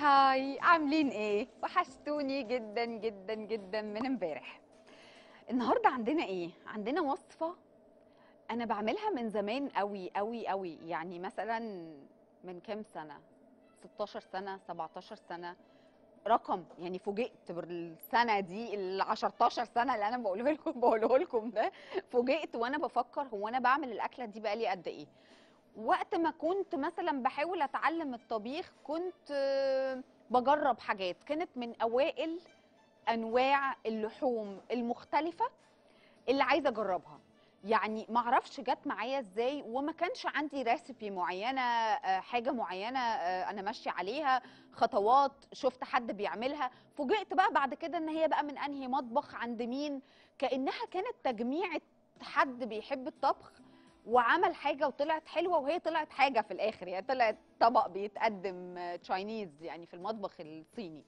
هاي عاملين ايه وحشتوني جدا جدا جدا من امبارح النهارده عندنا ايه عندنا وصفه انا بعملها من زمان قوي قوي قوي يعني مثلا من كام سنه 16 سنه 17 سنه رقم يعني فوجئت بالسنه دي ال 10 سنه اللي انا بقوله لكم بقوله لكم ده فوجئت وانا بفكر هو انا بعمل الاكله دي بقالي قد ايه وقت ما كنت مثلا بحاول اتعلم الطبيخ كنت آه، بجرب حاجات كانت من اوائل انواع اللحوم المختلفه اللي عايزه اجربها يعني ما اعرفش جت معايا ازاي وما كانش عندي ريسيبي معينه آه، حاجه معينه آه، انا ماشيه عليها خطوات شفت حد بيعملها فوجئت بقى بعد كده ان هي بقى من انهي مطبخ عند مين كانها كانت تجميعه حد بيحب الطبخ وعمل حاجه وطلعت حلوه وهي طلعت حاجه في الاخر يعني طلعت طبق بيتقدم تشاينيز يعني في المطبخ الصيني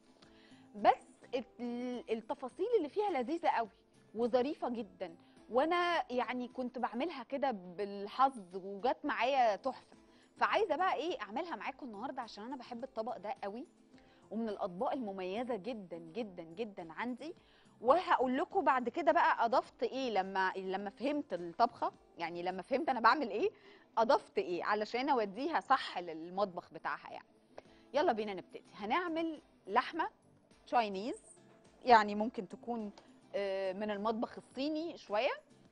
بس ال- التفاصيل اللي فيها لذيذه قوي وظريفه جدا وانا يعني كنت بعملها كده بالحظ وجت معايا تحفه فعايزه بقى ايه اعملها معاكم النهارده عشان انا بحب الطبق ده قوي ومن الاطباق المميزه جدا جدا جدا عندي وهقول لكم بعد كده بقى اضفت ايه لما لما فهمت الطبخه يعني لما فهمت انا بعمل ايه اضفت ايه علشان اوديها صح للمطبخ بتاعها يعني يلا بينا نبتدي هنعمل لحمه تشاينيز يعني ممكن تكون آه، من المطبخ الصيني شويه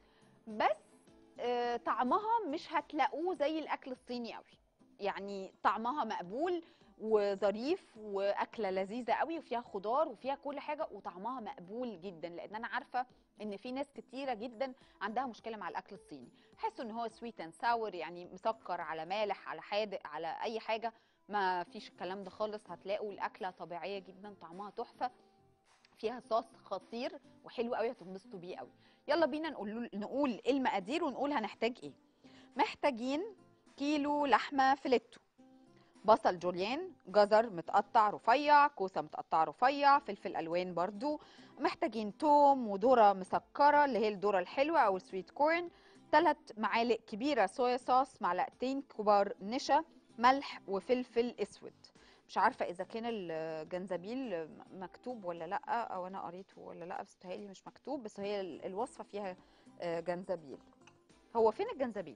بس آه، طعمها مش هتلاقوه زي الاكل الصيني قوي يعني طعمها مقبول وظريف واكله لذيذه قوي وفيها خضار وفيها كل حاجه وطعمها مقبول جدا لان انا عارفه ان في ناس كتيره جدا عندها مشكله مع الاكل الصيني حسوا ان هو سويت اند ساور يعني مسكر على مالح على حادق على اي حاجه ما فيش الكلام ده خالص هتلاقوا الاكله طبيعيه جدا طعمها تحفه فيها صوص خطير وحلو قوي هتنبسطوا بيه قوي يلا بينا نقول نقول إيه المقادير ونقول هنحتاج ايه محتاجين كيلو لحمه فيليتو بصل جوليان جزر متقطع رفيع كوسه متقطعه رفيع فلفل الوان برضو محتاجين توم وذره مسكره اللي هي الذره الحلوه او السويت كورن ثلاث معالق كبيره صويا صوص معلقتين كبار نشا ملح وفلفل اسود مش عارفه اذا كان الجنزبيل مكتوب ولا لا او انا قريته ولا لا بس بتهيألي مش مكتوب بس هي ال- الوصفه فيها آه، جنزبيل هو فين الجنزبيل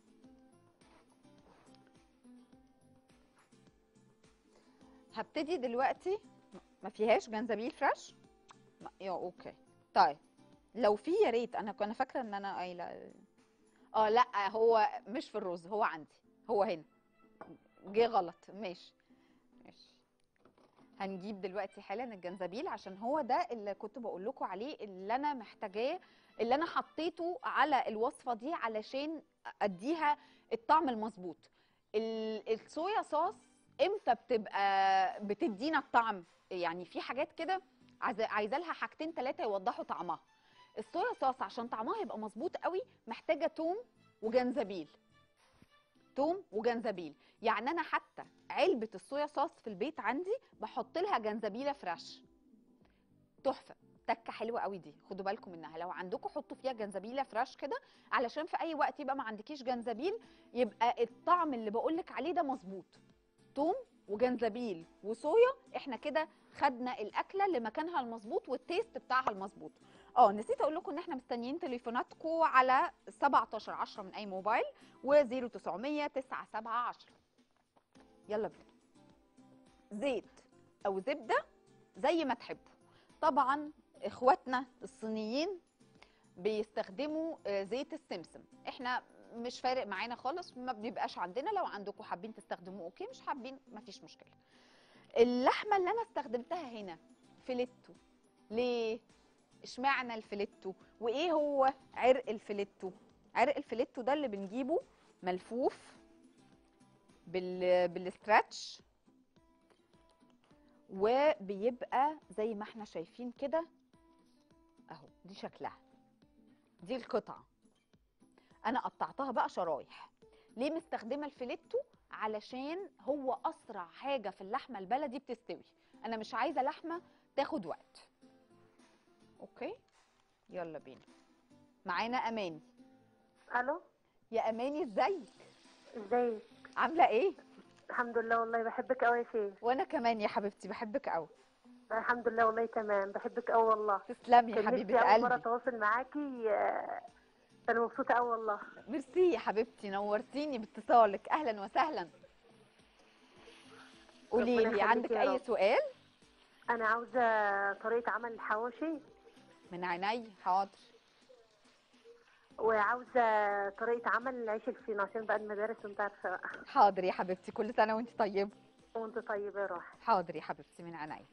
هبتدي دلوقتي ما فيهاش جنزبيل فريش ما- يا اوكي طيب لو في يا ريت انا كنت فاكره ان انا قايله اه لا هو مش في الرز هو عندي هو هنا جه غلط ماشي ماشي هنجيب دلوقتي حالا الجنزبيل عشان هو ده اللي كنت بقول لكم عليه اللي انا محتاجاه اللي انا حطيته على الوصفه دي علشان اديها الطعم المظبوط ال- الصويا صوص امتى بتبقى بتدينا الطعم يعني في حاجات كده عايزه عايزه لها حاجتين ثلاثه يوضحوا طعمها الصويا صوص عشان طعمها يبقى مظبوط قوي محتاجه توم وجنزبيل توم وجنزبيل يعني انا حتى علبه الصويا صوص في البيت عندي بحط لها جنزبيله فريش تحفه تكه حلوه قوي دي خدوا بالكم منها لو عندكم حطوا فيها جنزبيله فريش كده علشان في اي وقت يبقى ما عندكيش جنزبيل يبقى الطعم اللي بقولك عليه ده مظبوط توم وجنزبيل وصويا احنا كده خدنا الاكله لمكانها المظبوط والتيست بتاعها المظبوط اه نسيت اقول لكم ان احنا مستنيين تليفوناتكم على 17 10 من اي موبايل و0900 97 10 يلا بينا زيت او زبده زي ما تحبوا طبعا اخواتنا الصينيين بيستخدموا آه، زيت السمسم احنا مش فارق معانا خالص ما بيبقاش عندنا لو عندكم حابين تستخدموه اوكي مش حابين مفيش مشكله اللحمه اللي انا استخدمتها هنا فيليتو ليه اشمعنى الفيليتو وايه هو عرق الفيليتو عرق الفيليتو ده اللي بنجيبه ملفوف بال بالستراتش وبيبقى زي ما احنا شايفين كده اهو دي شكلها دي القطعه انا قطعتها بقى شرايح ليه مستخدمه الفيليتو علشان هو اسرع حاجه في اللحمه البلدي بتستوي انا مش عايزه لحمه تاخد وقت اوكي يلا بينا معانا اماني الو يا اماني ازيك ازيك عامله ايه الحمد لله والله بحبك قوي يا شيخ وانا كمان يا حبيبتي بحبك قوي الحمد لله والله تمام بحبك قوي والله تسلمي يا كان حبيبه نفسي اول مره قلبي اتواصل معاكي آه، انا مبسوطه قوي والله ميرسي يا حبيبتي نورتيني باتصالك اهلا وسهلا قولي ربنا لي يخليكي عندك يا اي رب. سؤال انا عاوزه طريقه عمل الحواوشي من عيني حاضر وعاوزه طريقه عمل العيش الفينو عشان بقى المدارس وانت عارفه بقى حاضر يا حبيبتي كل سنه وانت طيبه وانت طيبه يا روحي حاضر يا حبيبتي من عيني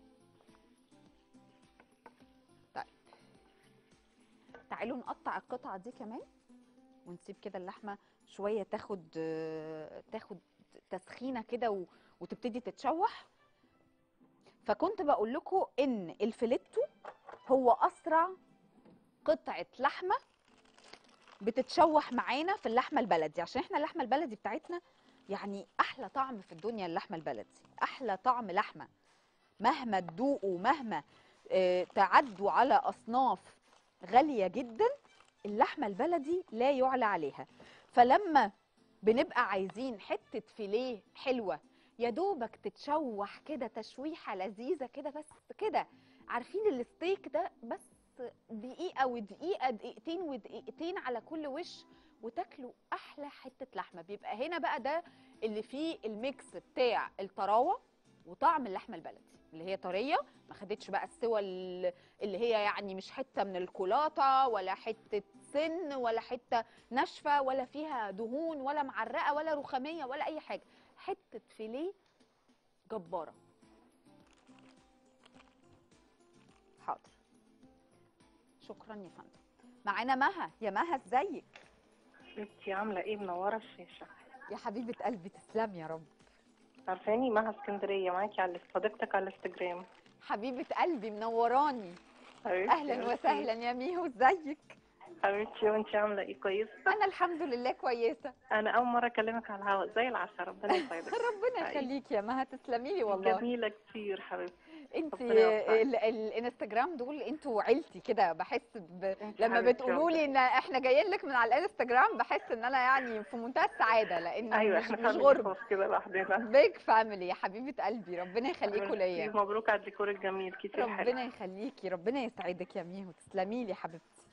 طيب تعالوا نقطع القطعه دي كمان ونسيب كده اللحمه شويه تاخد آه، تاخد تسخينه كده و- وتبتدي تتشوح فكنت بقول لكم ان الفيليتو هو اسرع قطعه لحمه بتتشوح معانا في اللحمه البلدي عشان احنا اللحمه البلدي بتاعتنا يعني احلى طعم في الدنيا اللحمه البلدي احلى طعم لحمه مهما تدوقوا مهما آه، تعدوا على اصناف غاليه جدا اللحمه البلدي لا يعلى عليها فلما بنبقى عايزين حته فيليه حلوه يا دوبك تتشوح كده تشويحه لذيذه كده بس كده عارفين الستيك ده بس دقيقه ودقيقه دقيقتين ودقيقتين على كل وش وتاكلوا احلى حته لحمه بيبقى هنا بقى ده اللي فيه الميكس بتاع الطراوه وطعم اللحمه البلدي اللي هي طريه ما خدتش بقى السوى ال- اللي هي يعني مش حته من الكولاطه ولا حته سن ولا حته ناشفه ولا فيها دهون ولا معرقه ولا رخاميه ولا اي حاجه حته فيليه جباره حاضر شكرا يا فندم معانا مها يا مها ازيك حبيبتي عاملة ايه منورة الشاشة يا حبيبه قلبي تسلم يا رب عارفاني مها اسكندرية معاكي على صديقتك على الانستجرام حبيبه قلبي منوراني حبيبتي اهلا ميرسي. وسهلا يا ميهو ازيك حبيبتي وانتي عاملة ايه كويس انا الحمد لله كويسه انا اول مرة اكلمك على الهواء زي العسل ربنا يسعدك ربنا حقيقي. يخليكي يا مها تسلمي لي والله جميلة كتير حبيبتي انت ربنا يوفقك. ال- ال- الانستجرام دول انتوا عيلتي كده بحس ب... انتي لما حبيبتي بتقولوا لي ان احنا جايين لك من على الانستجرام بحس ان انا يعني في منتهى السعاده لان ايوه مش, احنا مش فعلا غرب خلاص كده لوحدنا بيج فاميلي يا حبيبه قلبي ربنا يخليكوا حبيبتي، ليا مبروك على الديكور الجميل كتير حلو ربنا يخليكي ربنا يسعدك يا ميهو تسلمي لي يا حبيبتي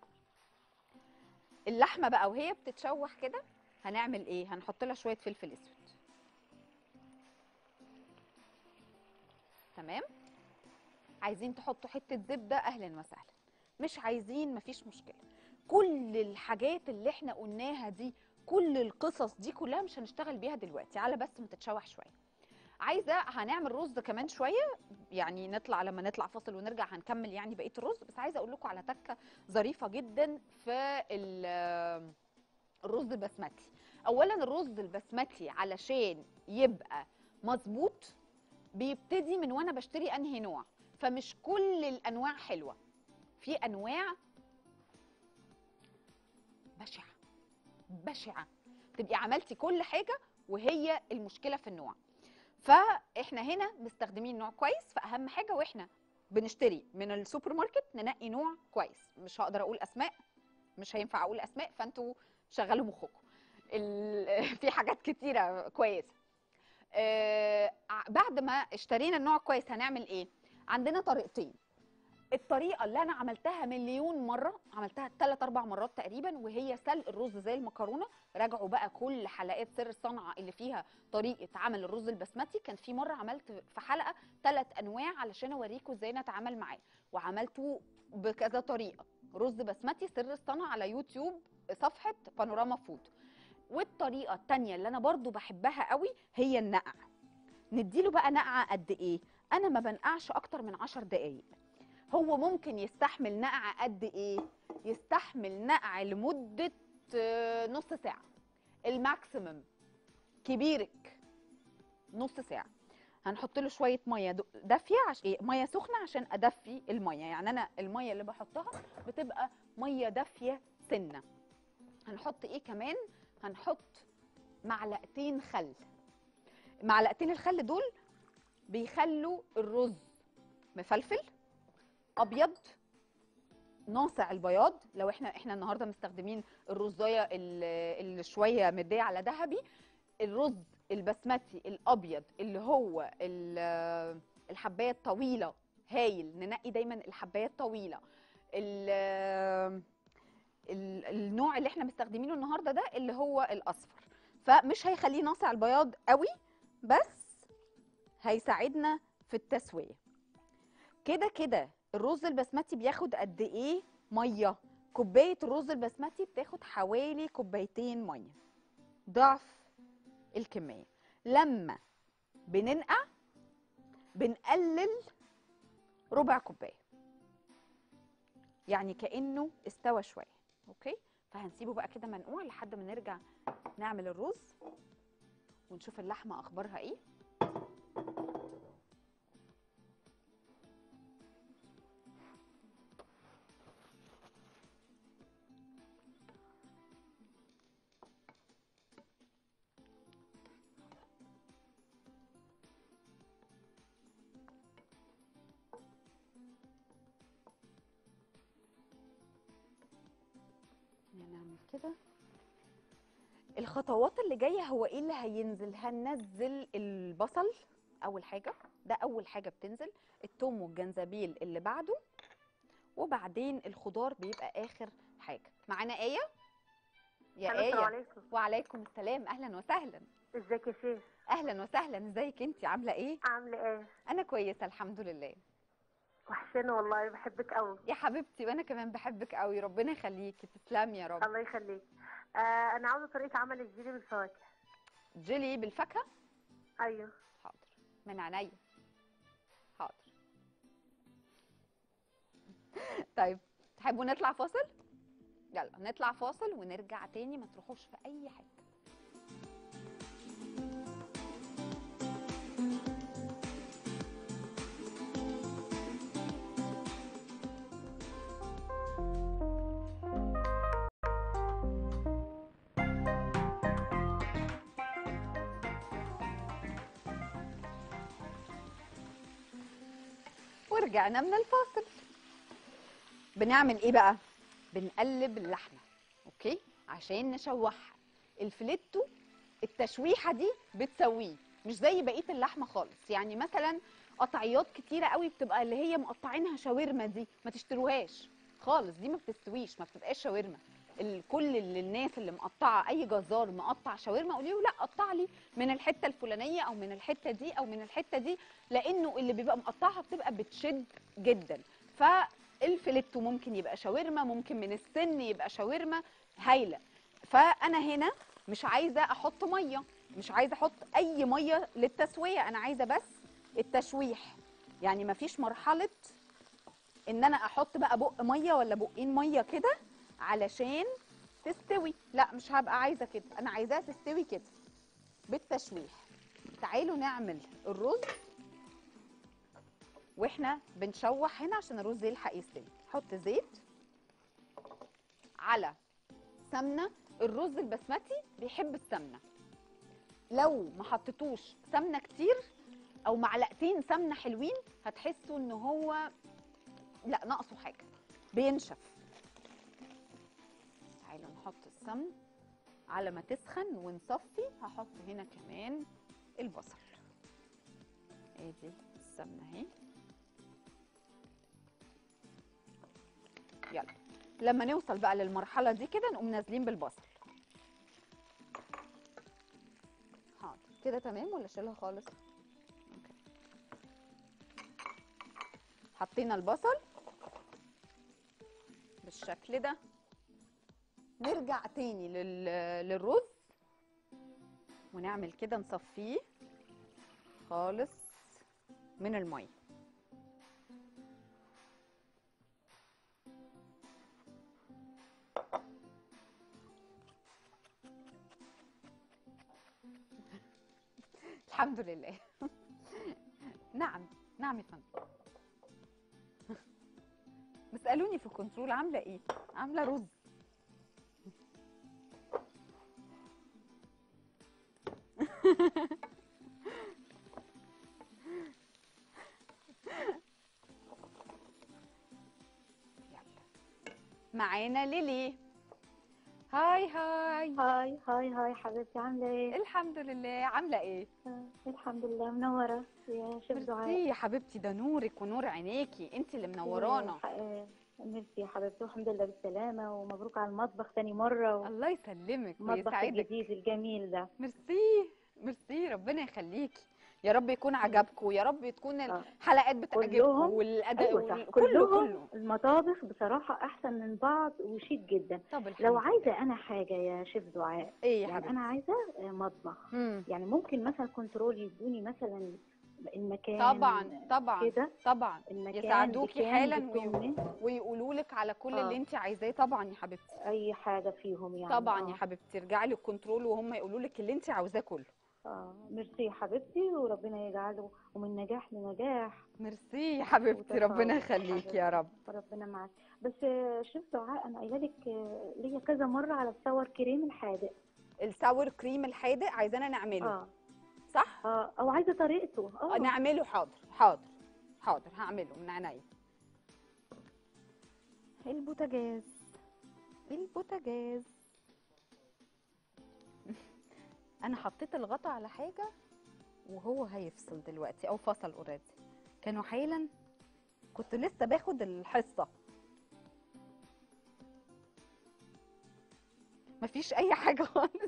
اللحمه بقى وهي بتتشوح كده هنعمل ايه هنحط لها شويه فلفل اسود تمام عايزين تحطوا حته زبده اهلا وسهلا مش عايزين مفيش مشكله كل الحاجات اللي احنا قلناها دي كل القصص دي كلها مش هنشتغل بيها دلوقتي على بس ما تتشوح شويه عايزه هنعمل رز كمان شويه يعني نطلع لما نطلع فاصل ونرجع هنكمل يعني بقيه الرز بس عايزه اقول لكم على تكه ظريفه جدا في ال- الرز البسمتي اولا الرز البسمتي علشان يبقى مظبوط بيبتدي من وانا بشتري انهي نوع فمش كل الانواع حلوه في انواع بشعه بشعه تبقي عملتي كل حاجه وهي المشكله في النوع فاحنا هنا مستخدمين نوع كويس فاهم حاجه واحنا بنشتري من السوبر ماركت ننقي نوع كويس مش هقدر اقول اسماء مش هينفع اقول اسماء فانتوا شغلوا مخكم ال- في حاجات كتيره كويسه آه، ع- بعد ما اشترينا النوع كويس هنعمل ايه عندنا طريقتين الطريقه اللي انا عملتها مليون مره عملتها ثلاث اربع مرات تقريبا وهي سلق الرز زي المكرونه راجعوا بقى كل حلقات سر الصنعه اللي فيها طريقه عمل الرز البسمتي كان في مره عملت في حلقه ثلاث انواع علشان اوريكم ازاي نتعامل معاه وعملته بكذا طريقه رز بسمتي سر الصنعه على يوتيوب صفحه بانوراما فود والطريقه الثانيه اللي انا برضو بحبها قوي هي النقع نديله بقى نقعه قد ايه انا ما بنقعش اكتر من 10 دقايق هو ممكن يستحمل نقع قد ايه يستحمل نقع لمده آه، نص ساعه الماكسيمم كبيرك نص ساعه هنحط له شويه ميه دو- دافيه عشان ايه ميه سخنه عشان ادفي الميه يعني انا الميه اللي بحطها بتبقى ميه دافيه سنه هنحط ايه كمان هنحط معلقتين خل معلقتين الخل دول بيخلوا الرز مفلفل ابيض ناصع البياض لو احنا احنا النهارده مستخدمين الرزايه ال- اللي شويه مديه على ذهبي الرز البسمتي الابيض اللي هو ال- الحبايه الطويله هايل ننقي دايما الحبايه الطويله ال- ال- النوع اللي احنا مستخدمينه النهارده ده اللي هو الاصفر فمش هيخليه ناصع البياض قوي بس هيساعدنا في التسويه كده كده الرز البسمتي بياخد قد ايه ميه كوبايه الرز البسمتي بتاخد حوالي كوبايتين ميه ضعف الكميه لما بننقع بنقلل ربع كوبايه يعني كانه استوى شويه اوكي فهنسيبه بقى كده منقوع لحد ما نرجع نعمل الرز ونشوف اللحمه اخبارها ايه نعمل كده الخطوات اللي جايه هو ايه اللي هينزل هننزل البصل اول حاجه ده اول حاجه بتنزل الثوم والجنزبيل اللي بعده وبعدين الخضار بيبقى اخر حاجه معانا ايه يا السلام ايه عليكم وعليكم السلام اهلا وسهلا ازيك يا شيخ اهلا وسهلا ازيك انت عامله ايه عامله ايه انا كويسه الحمد لله وحشانه والله بحبك قوي يا حبيبتي وانا كمان بحبك قوي ربنا يخليكي تسلمي يا رب الله يخليك آه انا عاوزه طريقه عمل الجيلي بالفواكه جيلي بالفاكهه ايوه حاضر من عينيا حاضر طيب تحبوا نطلع فاصل يلا نطلع فاصل ونرجع تاني ما تروحوش في اي حاجه ورجعنا من الفاصل بنعمل ايه بقى بنقلب اللحمه اوكي عشان نشوحها الفليتو التشويحه دي بتسويه مش زي بقيه اللحمه خالص يعني مثلا قطعيات كتيره قوي بتبقى اللي هي مقطعينها شاورما دي ما تشتروهاش خالص دي ما بتستويش ما بتبقاش شاورما ال- كل اللي الناس اللي مقطعه اي جزار مقطع شاورما قولي له لا قطع لي من الحته الفلانيه او من الحته دي او من الحته دي لانه اللي بيبقى مقطعها بتبقى بتشد جدا فالفليتو ممكن يبقى شاورما ممكن من السن يبقى شاورما هايله فانا هنا مش عايزه احط ميه مش عايزه احط اي ميه للتسويه انا عايزه بس التشويح يعني مفيش مرحله ان انا احط بقى بق ميه ولا بقين ميه كده علشان تستوي لا مش هبقى عايزه كده انا عايزاها تستوي كده بالتشويح تعالوا نعمل الرز واحنا بنشوح هنا عشان الرز يلحق يستوي حط زيت على سمنه الرز البسمتي بيحب السمنه لو ما حطيتوش سمنه كتير او معلقتين سمنه حلوين هتحسوا ان هو لا ناقصه حاجه بينشف تعالوا نحط السمن على ما تسخن ونصفي هحط هنا كمان البصل ادي السمنه اهي يلا لما نوصل بقى للمرحله دي كده نقوم نازلين بالبصل حاضر كده تمام ولا اشيلها خالص أوكي. حطينا البصل بالشكل ده نرجع تاني لل... للرز ونعمل كده نصفيه خالص من الميه الحمد لله نعم نعم يا فندم بيسالوني في الكنترول عامله ايه عامله رز يلا معانا ليلي هاي هاي هاي هاي هاي حبيبتي عاملة ايه؟ الحمد لله عامله ايه آه، الحمد لله منورة يا شيف دعاء ميرسي يا حبيبتي ده نورك ونور عينيكي انت اللي منورانا آه، آه، ميرسي يا حبيبتي والحمد لله بالسلامة ومبروك على المطبخ تاني مرة الله يسلمك والمطبخ ويسعدك الجديد الجميل ده ميرسي ميرسي ربنا يخليكي يا رب يكون عجبكم يا رب تكون آه. الحلقات بتعجبكم كلهم- والاداء أيوة صح وال- كله كلهم كله المطابخ بصراحة أحسن من بعض وشيك جدا طب الحمد لو لله. عايزة أنا حاجة يا شيف دعاء ايه يا يعني حبيبتي أنا عايزة آه، مطبخ مم. يعني ممكن مثلا كنترول يدوني مثلا المكان طبعا طبعا كده طبعا المكان يساعدوكي بكام حالا بكم ويقولوا لك على كل آه. اللي انت عايزاه طبعا يا حبيبتي اي حاجه فيهم يعني طبعا آه. يا حبيبتي ارجعي للكنترول وهم يقولوا لك اللي انت عاوزاه كله اه ميرسي يا حبيبتي وربنا يجعله ومن نجاح لنجاح ميرسي يا حبيبتي ربنا يخليكي يا رب ربنا معاك بس آه، شوف دعاء انا قايله لك آه، ليا كذا مره على السور كريم الحادق الساور كريم الحادق عايزانا نعمله اه صح اه او عايزه طريقته اه نعمله حاضر حاضر حاضر هعمله من عينيا البوتاجاز البوتاجاز انا حطيت الغطا على حاجه وهو هيفصل دلوقتي او فصل اوريدي كانوا حالا كنت لسه باخد الحصه مفيش اي حاجه خالص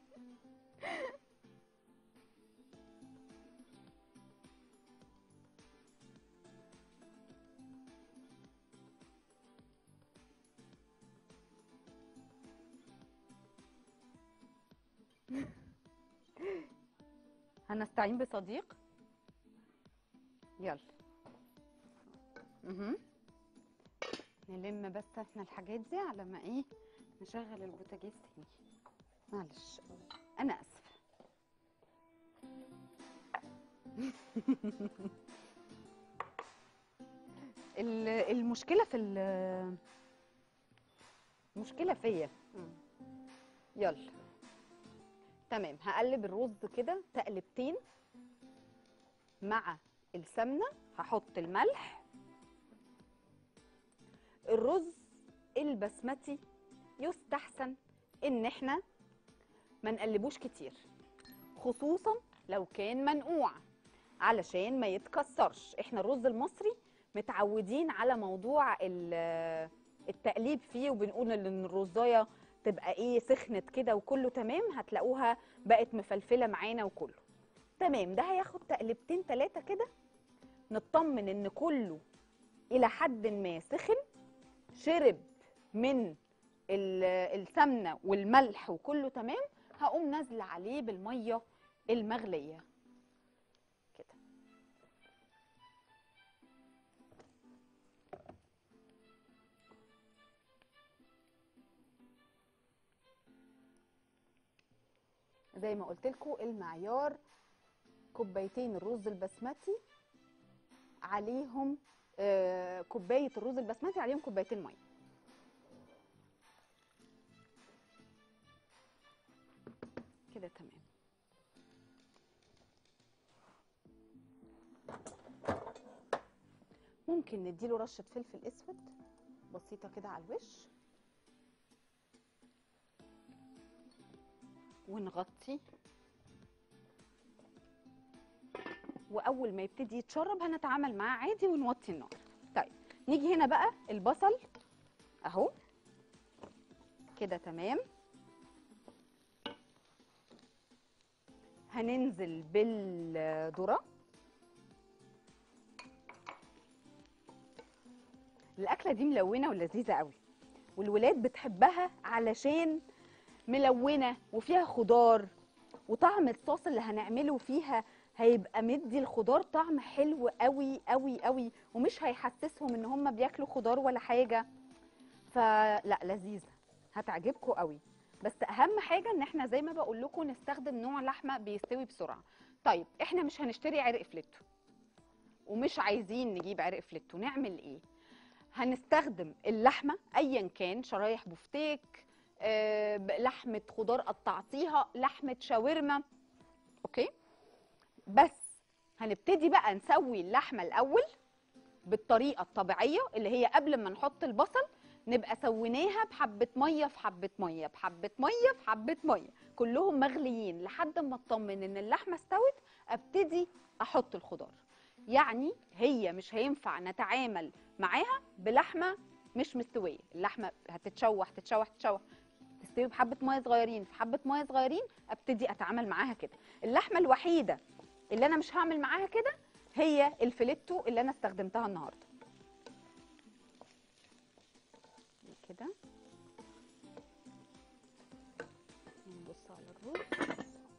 هنستعين بصديق يلا اها نلم بس احنا الحاجات دي على ما ايه نشغل البوتاجاز تاني معلش انا اسفه ال- المشكله في ال- المشكله فيا يلا تمام هقلب الرز كده تقلبتين مع السمنه هحط الملح الرز البسمتي يستحسن ان احنا ما نقلبوش كتير خصوصا لو كان منقوع علشان ما يتكسرش احنا الرز المصري متعودين على موضوع ال- التقليب فيه وبنقول ان الرزايه تبقى ايه سخنت كده وكله تمام هتلاقوها بقت مفلفله معانا وكله تمام ده هياخد تقلبتين ثلاثه كده نطمن ان كله الى حد ما سخن شرب من ال- السمنه والملح وكله تمام هقوم نازله عليه بالميه المغليه كده زي ما قلت لكم المعيار كوبايتين الرز البسمتي عليهم آه، كوبايه الرز البسمتي عليهم كوبايتين ميه كده تمام ممكن نديله رشه فلفل اسود بسيطه كده على الوش ونغطي واول ما يبتدي يتشرب هنتعامل معاه عادي ونوطي النار طيب نيجي هنا بقى البصل اهو كده تمام هننزل بالذره الاكله دي ملونه ولذيذه قوي والولاد بتحبها علشان ملونه وفيها خضار وطعم الصوص اللي هنعمله فيها هيبقى مدي الخضار طعم حلو قوي قوي قوي ومش هيحسسهم ان هم بياكلوا خضار ولا حاجه فلا لذيذه هتعجبكم قوي بس اهم حاجه ان احنا زي ما بقول لكم نستخدم نوع لحمه بيستوي بسرعه طيب احنا مش هنشتري عرق فليتو ومش عايزين نجيب عرق فليتو نعمل ايه هنستخدم اللحمه ايا كان شرايح بفتيك آه، لحمه خضار قطعتيها لحمه شاورما اوكي بس هنبتدي بقى نسوي اللحمه الاول بالطريقه الطبيعيه اللي هي قبل ما نحط البصل نبقى سويناها بحبه ميه في حبه ميه بحبه ميه في حبه ميه كلهم مغليين لحد ما اطمن ان اللحمه استوت ابتدي احط الخضار يعني هي مش هينفع نتعامل معاها بلحمه مش مستويه اللحمه هتتشوح تتشوح تتشوح تستوي بحبه ميه صغيرين في حبه ميه صغيرين ابتدي اتعامل معاها كده اللحمه الوحيده اللي انا مش هعمل معاها كده هي الفيليتو اللي انا استخدمتها النهارده كده نبص على الرز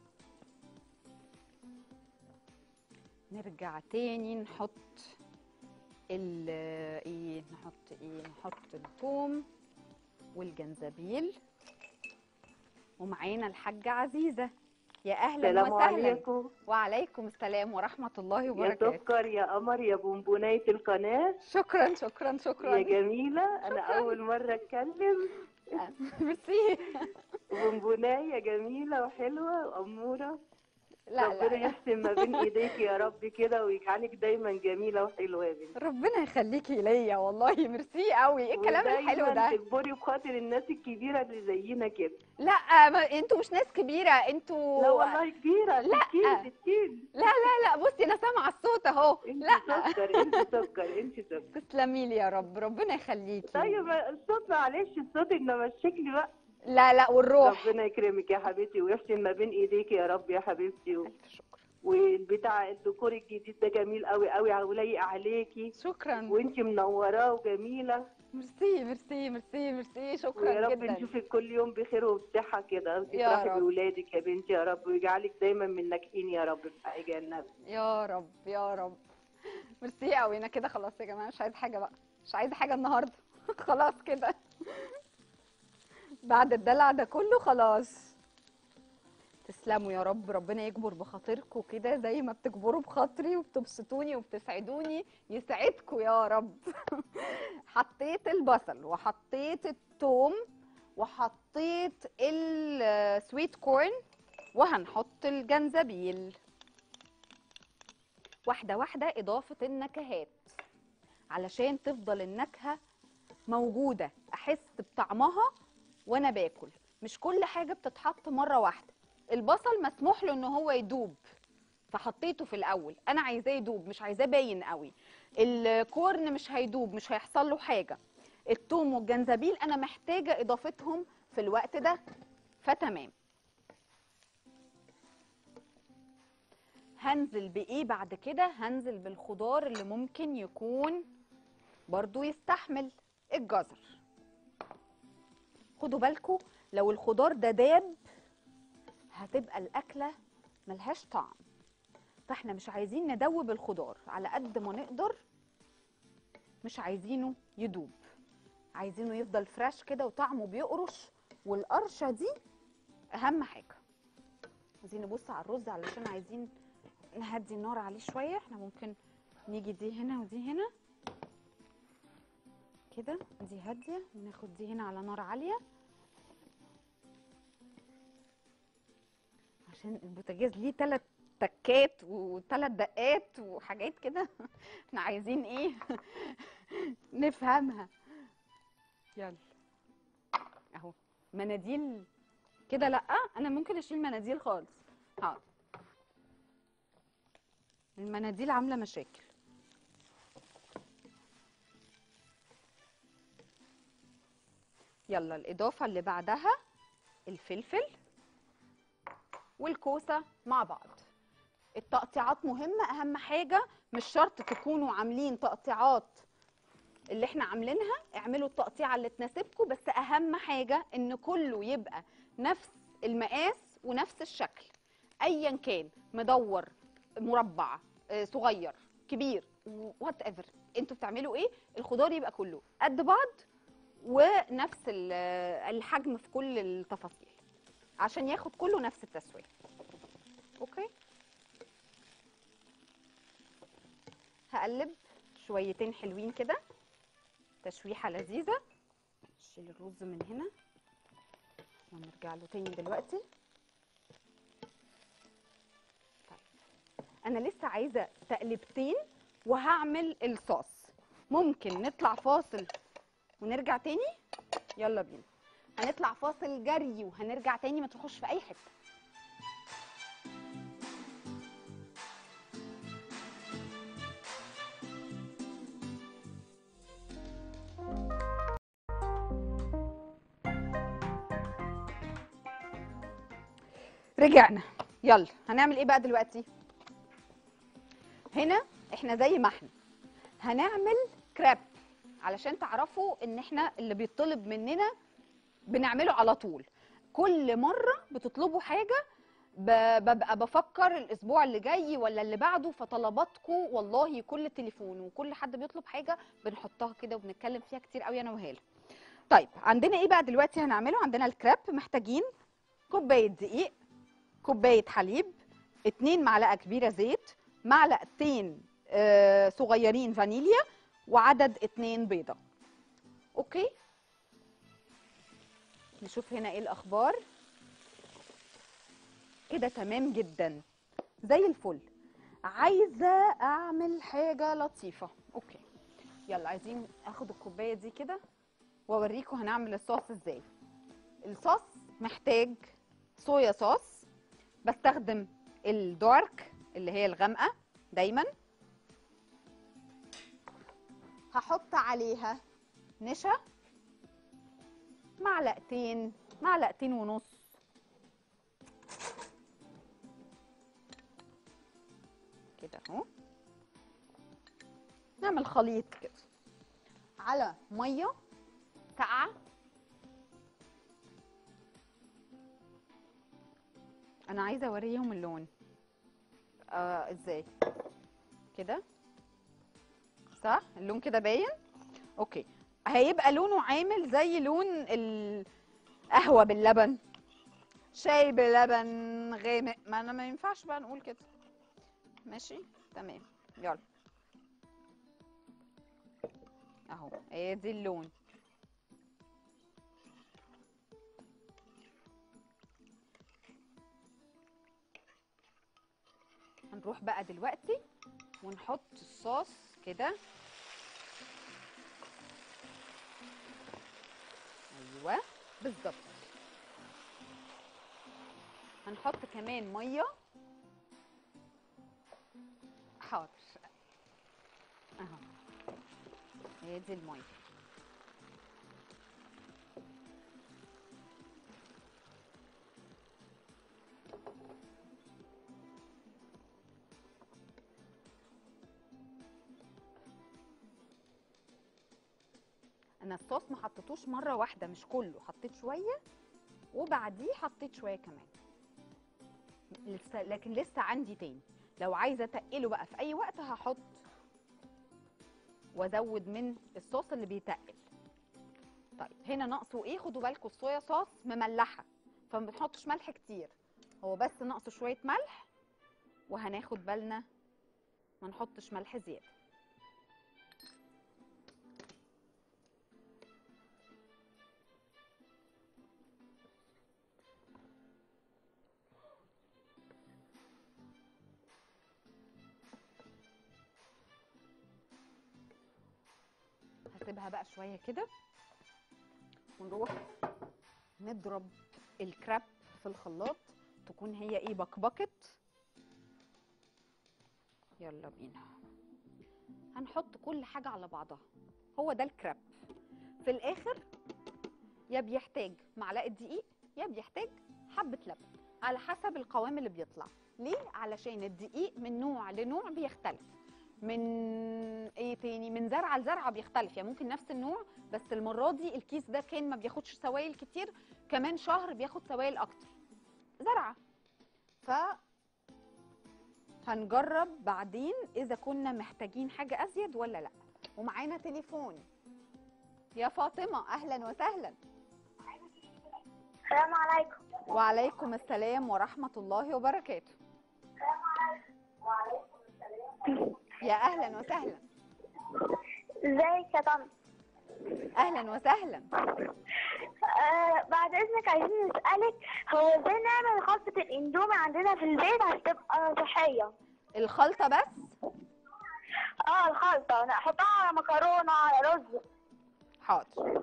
نرجع تاني نحط ال ايه نحط ايه نحط الثوم والجنزبيل ومعانا الحاجة عزيزة يا أهلا السلام وسهلا عليكم وعليكم السلام ورحمة الله يا وبركاته سكر يا قمر يا بونبوناية القناة شكرا شكرا يا شكرا جميلة أنا شكراً. أول مرة أتكلم ميرسي بونبوناية جميلة وحلوة وأمورة لا ربنا لا يحسن ما بين إيديك يا رب كده ويجعلك دايما جميلة وحلوة يا بنتي ربنا يخليكي ليا والله ميرسي قوي ايه الكلام الحلو ودايماً ده تكبري بخاطر الناس الكبيرة اللي زينا كده لا ما انتوا مش ناس كبيره انتوا لا والله كبيرة لا. ستين ستين لا لا لا بصي انا سامعه الصوت اهو انت لا سكر انت سكر انت سكر تسلمي لي يا رب ربنا يخليكي طيب الصوت معلش الصوت انما الشكل بقى لا لا والروح ربنا يكرمك يا حبيبتي ويحسن ما بين ايديك يا رب يا حبيبتي و... ألف شكر والبتاع الديكور الجديد ده جميل قوي قوي ولايق عليكي شكرا وانت منوراه وجميله ميرسي ميرسي ميرسي ميرسي ويا شكرا رب جدا نشوفك كل يوم بخير وبصحه كده وتفرحي رب. بولادك يا بنتي يا رب ويجعلك دايما من الناجحين يا رب في حاجه النبي يا رب يا رب ميرسي قوي انا كده خلاص يا جماعه مش عايزه حاجه بقى مش عايزه حاجه النهارده خلاص كده بعد الدلع ده كله خلاص تسلموا يا رب ربنا يكبر بخاطركم كده زي ما بتكبروا بخاطري وبتبسطوني وبتسعدوني يسعدكم يا رب حطيت البصل وحطيت الثوم وحطيت السويت كورن وهنحط الجنزبيل واحدة واحدة إضافة النكهات علشان تفضل النكهة موجودة أحس بطعمها وأنا باكل مش كل حاجة بتتحط مرة واحدة البصل مسموح له إن هو يدوب فحطيته في الأول أنا عايزاه يدوب مش عايزاه باين قوي الكورن مش هيدوب مش هيحصل له حاجة الثوم والجنزبيل أنا محتاجة إضافتهم في الوقت ده فتمام هنزل بايه بعد كده هنزل بالخضار اللي ممكن يكون برضو يستحمل الجزر خدوا بالكم لو الخضار ده داب هتبقى الاكله ملهاش طعم فاحنا مش عايزين ندوب الخضار على قد ما نقدر مش عايزينه يدوب عايزينه يفضل فريش كده وطعمه بيقرش والقرشه دي اهم حاجه عايزين نبص على الرز علشان عايزين نهدي النار عليه شويه احنا ممكن نيجي دي هنا ودي هنا كده دي هاديه وناخد دي هنا على نار عاليه عشان البوتاجاز ليه تلات تكات وثلاث دقات وحاجات كده احنا عايزين ايه نفهمها يلا اهو مناديل كده لا انا ممكن اشيل مناديل خالص حاضر المناديل عامله مشاكل يلا الاضافه اللي بعدها الفلفل والكوسه مع بعض التقطيعات مهمه اهم حاجه مش شرط تكونوا عاملين تقطيعات اللي احنا عاملينها اعملوا التقطيعه اللي تناسبكم بس اهم حاجه ان كله يبقى نفس المقاس ونفس الشكل ايا كان مدور مربع آه، صغير كبير وات ايفر انتوا بتعملوا ايه الخضار يبقى كله قد بعض ونفس ال- الحجم في كل التفاصيل عشان ياخد كله نفس التسويه اوكي هقلب شويتين حلوين كده تشويحه لذيذه نشيل الرز من هنا ونرجع له تاني دلوقتي طيب انا لسه عايزه تقلبتين وهعمل الصوص ممكن نطلع فاصل ونرجع تاني يلا بينا هنطلع فاصل جري وهنرجع تاني ما تروحوش في اي حته رجعنا يلا هنعمل ايه بقى دلوقتي هنا احنا زي ما احنا هنعمل كراب علشان تعرفوا ان احنا اللي بيطلب مننا بنعمله على طول كل مره بتطلبوا حاجه ب- ببقى بفكر الاسبوع اللي جاي ولا اللي بعده فطلباتكم والله كل تليفون وكل حد بيطلب حاجه بنحطها كده وبنتكلم فيها كتير قوي انا وهاله طيب عندنا ايه بقى دلوقتي هنعمله عندنا الكراب محتاجين كوبايه دقيق كوبايه حليب اتنين معلقه كبيره زيت معلقتين آه، صغيرين فانيليا وعدد اتنين بيضه اوكي نشوف هنا ايه الاخبار كده تمام جدا زي الفل عايزه اعمل حاجه لطيفه اوكي يلا عايزين اخد الكوبايه دي كده واوريكم هنعمل الصوص ازاي الصوص محتاج صويا صوص بستخدم الدارك اللي هي الغامقه دايما هحط عليها نشا معلقتين معلقتين ونص كده اهو نعمل خليط كده على ميه ساقعه انا عايزه اوريهم اللون آه ازاي كده صح اللون كده باين اوكي هيبقى لونه عامل زي لون القهوه باللبن شاي بلبن غامق ما انا ما ينفعش بقى نقول كده ماشي تمام يلا اهو ادي اللون هنروح بقى دلوقتي ونحط الصوص كده ايوه بالظبط هنحط كمان ميه حاضر اهو هي دي الميه انا الصوص ما حطيتوش مره واحده مش كله حطيت شويه وبعديه حطيت شويه كمان لسه لكن لسه عندي تاني لو عايزه اتقله بقى في اي وقت هحط وازود من الصوص اللي بيتقل طيب هنا ناقصه ايه خدوا بالكم الصويا صوص مملحه فما بنحطش ملح كتير هو بس ناقصه شويه ملح وهناخد بالنا ما نحطش ملح زياده هسيبها بقى شويه كده ونروح نضرب الكراب في الخلاط تكون هي ايه بكبكت يلا بينا هنحط كل حاجه على بعضها هو ده الكراب في الاخر يا بيحتاج معلقه دقيق يا بيحتاج حبه لبن على حسب القوام اللي بيطلع ليه علشان الدقيق من نوع لنوع بيختلف من ايه تاني من زرعه لزرعه بيختلف يعني ممكن نفس النوع بس المره دي الكيس ده كان ما بياخدش سوائل كتير كمان شهر بياخد سوائل اكتر زرعه ف هنجرب بعدين اذا كنا محتاجين حاجه ازيد ولا لا ومعانا تليفون يا فاطمه اهلا وسهلا السلام عليكم وعليكم السلام ورحمه الله وبركاته يا اهلا وسهلا ازيك يا طنط اهلا وسهلا آه بعد اذنك عايزين نسالك هو ازاي نعمل خلطه الاندومي عندنا في البيت عشان تبقى صحيه الخلطه بس اه الخلطه نحطها على مكرونه على رز حاضر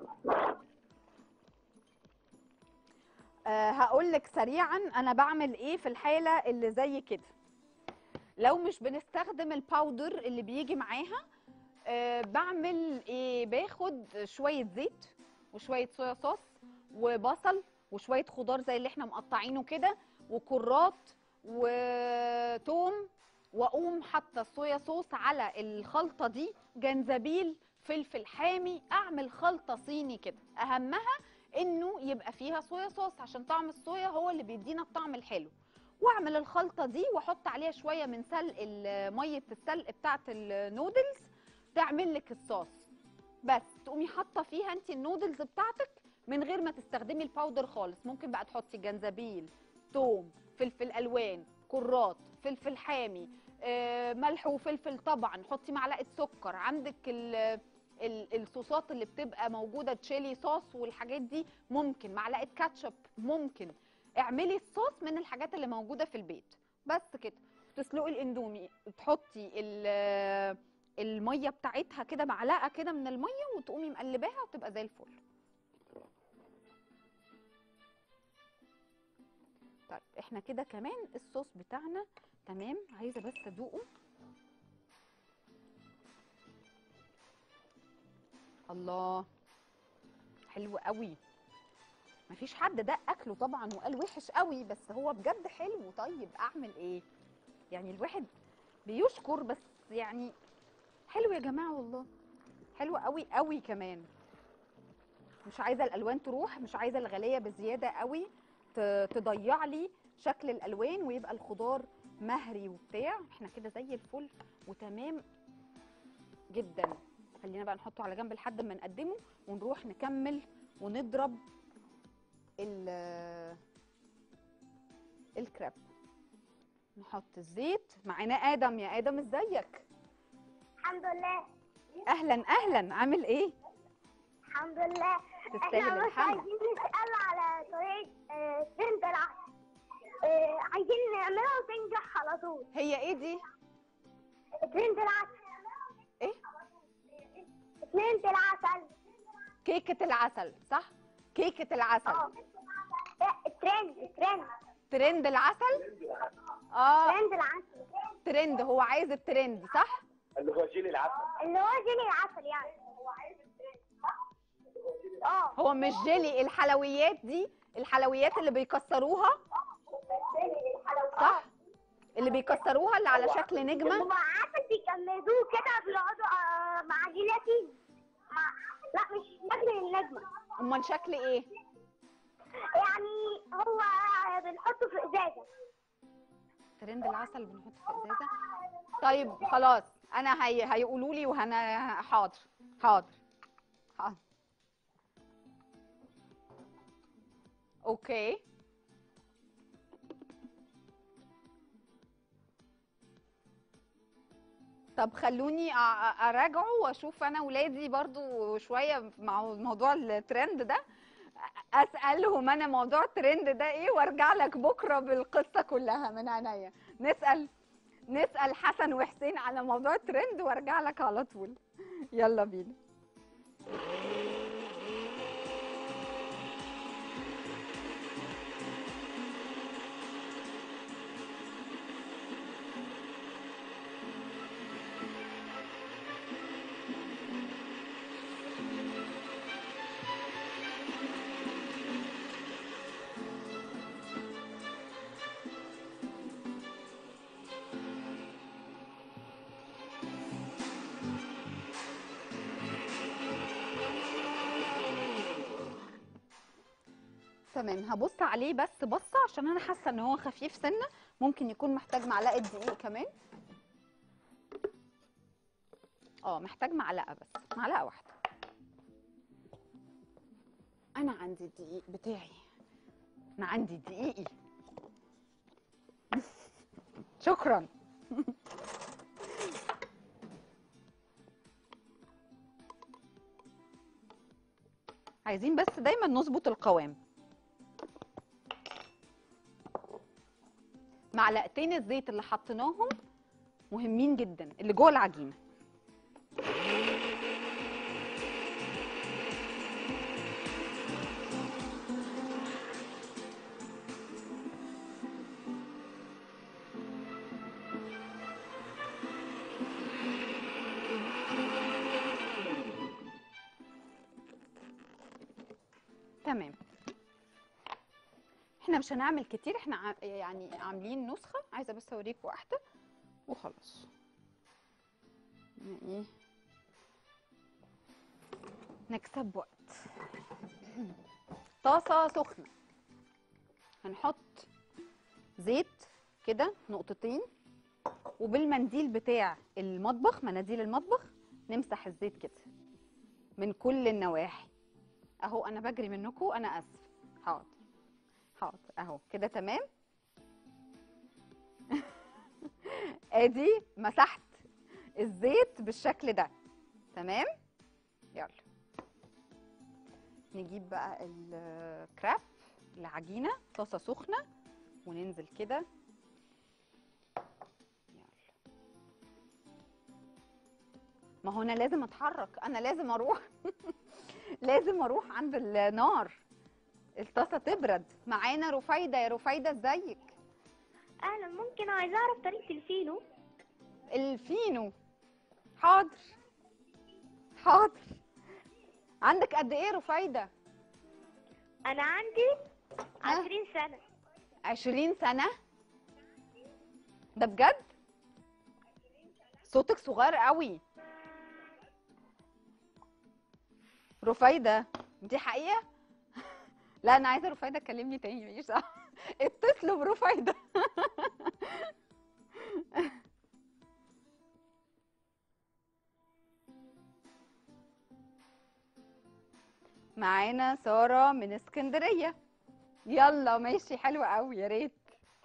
أه هقول لك سريعا انا بعمل ايه في الحاله اللي زي كده لو مش بنستخدم الباودر اللي بيجي معاها أه بعمل ايه باخد شويه زيت وشويه صويا صوص وبصل وشويه خضار زي اللي احنا مقطعينه كده وكرات وتوم واقوم حاطه الصويا صوص على الخلطه دي جنزبيل فلفل حامي اعمل خلطه صيني كده اهمها انه يبقى فيها صويا صوص عشان طعم الصويا هو اللي بيدينا الطعم الحلو واعمل الخلطه دي واحط عليها شويه من سلق ال- ميه السلق بتاعه النودلز تعمل لك الصوص بس تقومي حاطه فيها انت النودلز بتاعتك من غير ما تستخدمي الباودر خالص ممكن بقى تحطي جنزبيل توم فلفل الوان كرات فلفل حامي آه، ملح وفلفل طبعا حطي معلقه سكر عندك ال ال- الصوصات اللي بتبقى موجوده تشيلي صوص والحاجات دي ممكن معلقه كاتشب ممكن اعملي الصوص من الحاجات اللي موجوده في البيت بس كده تسلقي الاندومي تحطي ال- الميه بتاعتها كده معلقه كده من الميه وتقومي مقلباها وتبقى زي الفل طيب احنا كده كمان الصوص بتاعنا تمام عايزه بس ادوقه الله حلو قوي مفيش حد ده اكله طبعا وقال وحش قوي بس هو بجد حلو طيب اعمل ايه يعني الواحد بيشكر بس يعني حلو يا جماعه والله حلو قوي قوي كمان مش عايزه الالوان تروح مش عايزه الغاليه بزياده قوي ت- تضيع لي شكل الالوان ويبقى الخضار مهري وبتاع احنا كده زي الفل وتمام جدا خلينا بقى نحطه على جنب لحد ما نقدمه ونروح نكمل ونضرب ال الكريب نحط الزيت معانا ادم يا ادم ازيك الحمد لله اهلا اهلا عامل ايه الحمد لله تستاهل احنا بس الحمد عايزين نسأل على طريقة آه، سند العسل آه، عايزين نعملها وتنجح على طول هي ايه دي سند العسل ايه سند العسل كيكه العسل صح كيكه العسل اه لا، ترند ترند ترند العسل اه ترند العسل ترند هو عايز الترند صح اللي هو جيل العسل اللي هو جيلي العسل يعني اه هو مش جيلي الحلويات دي الحلويات اللي بيكسروها صح اللي بيكسروها اللي على شكل نجمه هما عسل بيجمدوه كده بيقعدوا آه، مع جيلاتين مع لا مش شكل النجمة امال شكل ايه يعني هو بنحطه في ازازة ترند العسل بنحطه في ازازه طيب خلاص انا هي هيقولوا لي وهنا حاضر حاضر حاضر اوكي طب خلوني أ- أ- اراجعه واشوف انا ولادي برضو شويه مع موضوع الترند ده اسالهم انا موضوع الترند ده ايه وارجع لك بكره بالقصه كلها من عينيا نسال نسال حسن وحسين على موضوع الترند وارجع لك على طول يلا بينا تمام هبص عليه بس بصه عشان انا حاسه ان هو خفيف سنه ممكن يكون محتاج معلقه دقيق كمان اه محتاج معلقه بس معلقه واحده انا عندي الدقيق بتاعي انا عندي دقيقي شكرا عايزين بس دايما نظبط القوام معلقتين الزيت اللي حطيناهم مهمين جدا اللي جوه العجينه تمام احنا مش هنعمل كتير احنا ع- يعني عاملين نسخه عايزه بس اوريكم واحده وخلاص ن- ايه نكسب وقت طاسه سخنه هنحط زيت كده نقطتين وبالمنديل بتاع المطبخ مناديل المطبخ نمسح الزيت كده من كل النواحي اهو انا بجري منكم انا اسف حاضر حاضر اهو كده تمام ادي مسحت الزيت بالشكل ده تمام يلا نجيب بقى الكراب العجينه طاسه سخنه وننزل كده يلا ما هو انا لازم اتحرك انا لازم اروح لازم اروح عند النار الطاسه تبرد معانا رفايده يا رفايده ازيك اهلا ممكن عايزه اعرف طريقه الفينو الفينو حاضر حاضر عندك قد ايه رفايده انا عندي عشرين سنه عشرين سنة ده بجد صوتك صغير قوي رفايدة دي حقيقة لا انا عايزة رفايدة تكلمني تاني ماليش دعوة. اتصلوا برفايدة معانا سارة من اسكندرية يلا ماشي حلو قوي يا ريت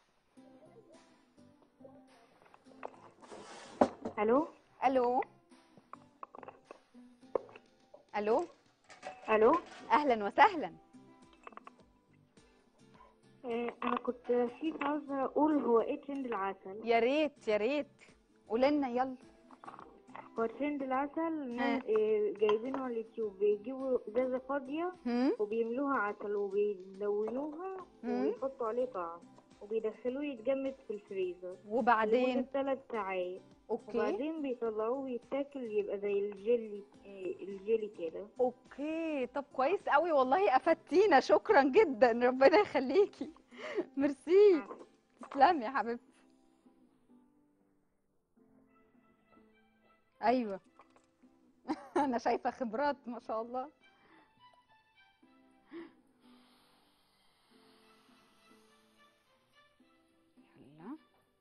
الو الو الو الو اهلا وسهلا آه، انا كنت في عاوزه اقول هو ايه ترند العسل يا ريت يا ريت قولي لنا يلا هو ترند العسل ها. ناس- آه، جايبينه على اليوتيوب بيجيبوا ازازه فاضيه هم وبيملوها عسل وبيلونوها مم. وبيحطوا عليه طعم وبيدخلوه يتجمد في الفريزر لمدة وبعدين ثلاث ساعات اوكي وبعدين بيطلعوه ويتاكل يبقى زي الجيلي آه، الجيلي كده اوكي طب كويس قوي والله افدتينا شكرا جدا ربنا يخليكي ميرسي تسلمي يا حبيبتي ايوه انا شايفه خبرات ما شاء الله يلا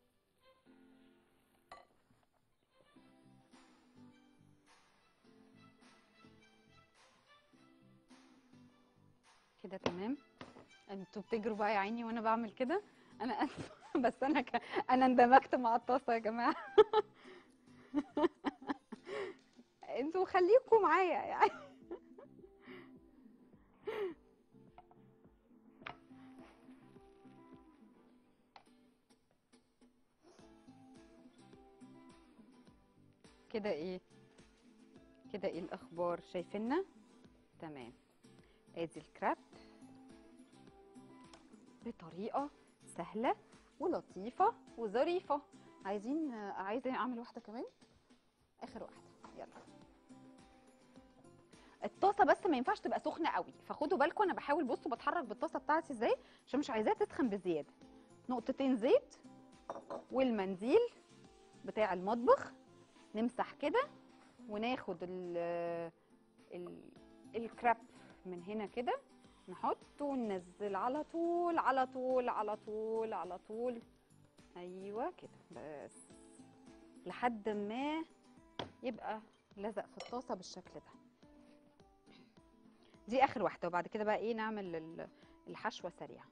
كده تمام انتوا بتجروا بقى يا عيني وانا بعمل كده انا اسفه بس انا ك... انا اندمجت مع الطاسه يا جماعه انتوا خليكم معايا يعني كده ايه كده ايه الاخبار شايفيننا تمام ادي الكراب بطريقه سهله ولطيفه وظريفه عايزين عايزه اعمل واحده كمان اخر واحده يلا الطاسه بس ما ينفعش تبقى سخنه قوي فخدوا بالكم انا بحاول بصوا بتحرك بالطاسه بتاعتي ازاي عشان مش عايزاها تسخن بزياده نقطتين زيت والمنديل بتاع المطبخ نمسح كده وناخد ال ال الكراب من هنا كده نحط وننزل على طول على طول على طول على طول ايوه كده بس لحد ما يبقى لزق في الطاسه بالشكل ده دي اخر واحده وبعد كده بقى ايه نعمل ال- الحشوه سريعه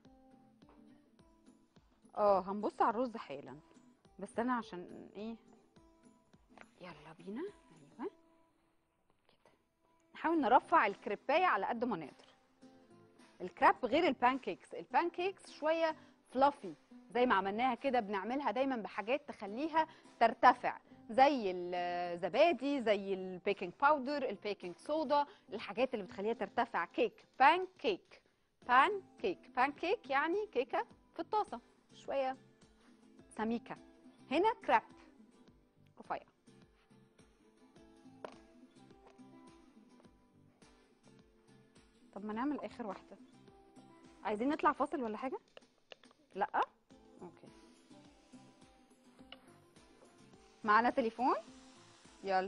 اه هنبص على الرز حالا بس انا عشان ايه يلا بينا ايوه كده نحاول نرفع الكريبايه على قد ما نقدر الكراب غير البانكيكس البانكيكس شويه فلافي زي ما عملناها كده بنعملها دايما بحاجات تخليها ترتفع زي الزبادي زي البيكنج باودر البيكنج صودا الحاجات اللي بتخليها ترتفع كيك بان كيك بان كيك بان كيك يعني كيكه في الطاسه شويه سميكه هنا كراب رفيع طب ما نعمل اخر واحده عايزين نطلع فاصل ولا حاجه لا اوكي معانا تليفون يلا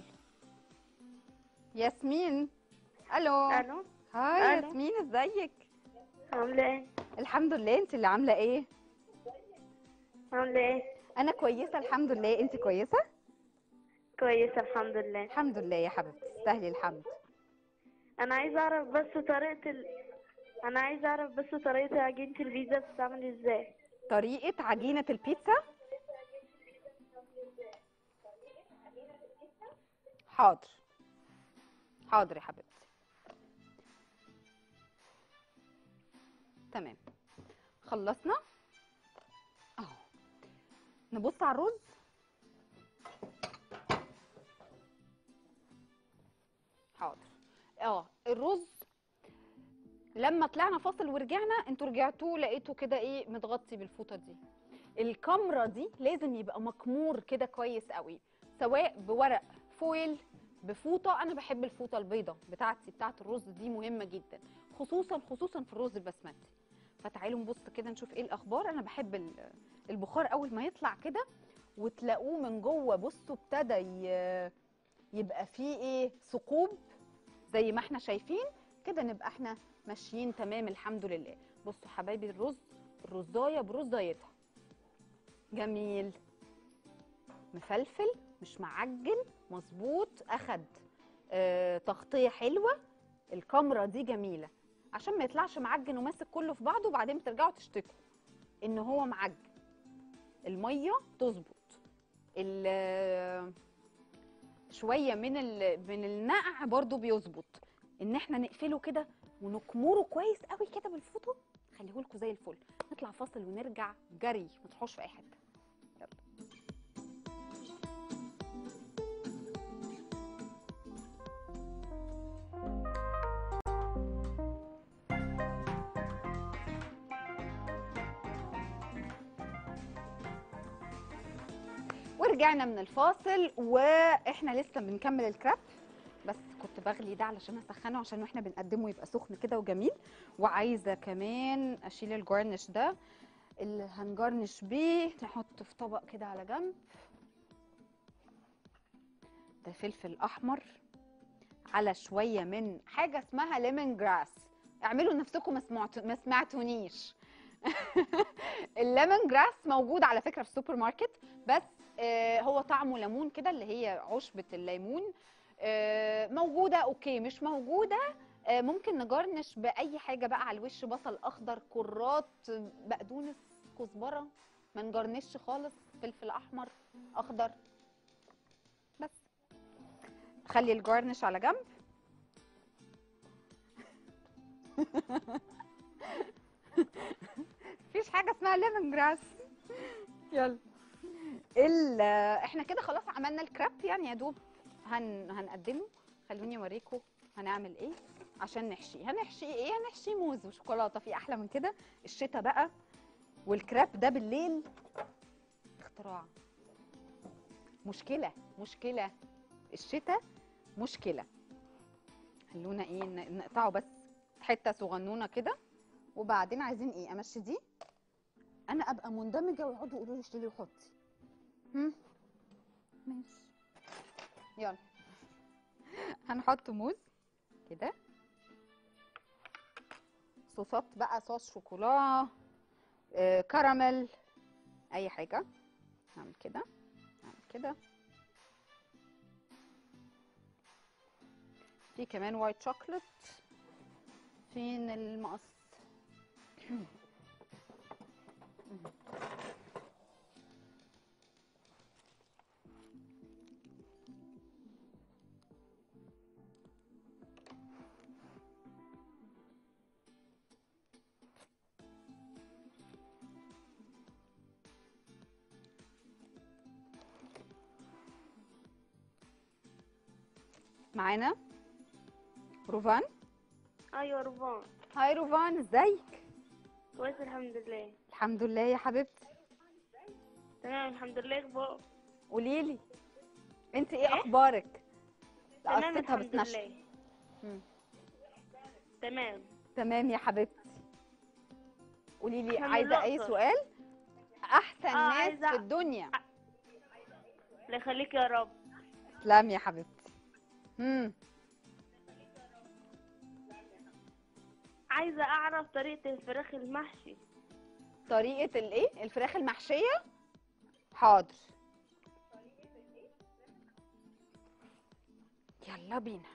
ياسمين الو الو هاي ألو. ياسمين ازيك عامله ايه الحمد لله انت اللي عامله ايه عامله ايه انا كويسه الحمد لله انت كويسه كويسه الحمد لله الحمد لله يا حبيبتي تستاهلي الحمد انا عايزه اعرف بس طريقه ال... انا عايزه اعرف بس طريقه عجينه البيتزا بتتعمل ازاي طريقه عجينه البيتزا حاضر حاضر يا حبيبتي تمام خلصنا اهو نبص على الرز حاضر اه الرز لما طلعنا فاصل ورجعنا انتوا رجعتوا لقيتوا كده ايه متغطي بالفوطه دي الكاميرا دي لازم يبقى مكمور كده كويس قوي سواء بورق فويل بفوطه انا بحب الفوطه البيضه بتاعتي بتاعت الرز دي مهمه جدا خصوصا خصوصا في الرز البسمتي فتعالوا نبص كده نشوف ايه الاخبار انا بحب ال- البخار اول ما يطلع كده وتلاقوه من جوه بصوا ابتدى ي- يبقى فيه ايه ثقوب زي ما احنا شايفين كده نبقى احنا ماشيين تمام الحمد لله بصوا حبايبي الرز الرزايه برزايتها جميل مفلفل مش معجن مظبوط اخد آه تغطيه حلوه الكاميرا دي جميله عشان ما يطلعش معجن وماسك كله في بعضه وبعدين بترجعوا تشتكوا ان هو معجن الميه تظبط ال- شويه من ال- من النقع برضو بيظبط ان احنا نقفله كده ونكمره كويس قوي كده بالفوطه خليه لكم زي الفل نطلع فاصل ونرجع جري ما تروحوش في اي حته يلا ورجعنا من الفاصل واحنا لسه بنكمل الكراب بس كنت بغلي ده علشان اسخنه عشان واحنا بنقدمه يبقى سخن كده وجميل وعايزه كمان اشيل الجارنش ده اللي هنجرنش بيه نحطه في طبق كده على جنب ده فلفل احمر على شويه من حاجه اسمها ليمون جراس اعملوا نفسكم ما سمعتوا ما سمعتونيش الليمون جراس موجود على فكره في السوبر ماركت بس آه، هو طعمه ليمون كده اللي هي عشبه الليمون آه، موجوده اوكي مش موجوده آه، ممكن نجرنش باي حاجه بقى على الوش بصل اخضر كرات بقدونس كزبره ما نجرنش خالص فلفل احمر اخضر بس خلي الجارنش على جنب مفيش حاجه اسمها ليمون جراس يلا ال احنا كده خلاص عملنا الكراب يعني يا دوب هن هنقدمه خلوني اوريكم هنعمل ايه عشان نحشي هنحشي ايه هنحشي موز وشوكولاته في احلى من كده الشتا بقى والكراب ده بالليل اختراع مشكله مشكله الشتا مشكله خلونا ايه ن- نقطعه بس حته صغنونه كده وبعدين عايزين ايه امشي دي انا ابقى مندمجه ويقعدوا يقولوا لي اشتري وحطي هم ماشي يلا هنحط موز كده صوصات بقى صوص شوكولا آه، كراميل اي حاجه نعمل كده نعمل كده في كمان وايت شوكليت فين المقص معانا روفان ايوه ربان هاي روفان ازيك كويس الحمد لله الحمد لله يا حبيبتي تمام الحمد لله اخبار قولي لي انت ايه اخبارك تمام قصتها الحمد بتنشف لله مم. تمام تمام يا حبيبتي قولي لي من عايزه اي الأقصر. سؤال احسن آه، ناس عايزة- في الدنيا الله يخليك يا رب تسلمي يا حبيبتي امم عايزة أعرف طريقة الفراخ المحشي طريقه الايه الفراخ المحشيه حاضر يلا بينا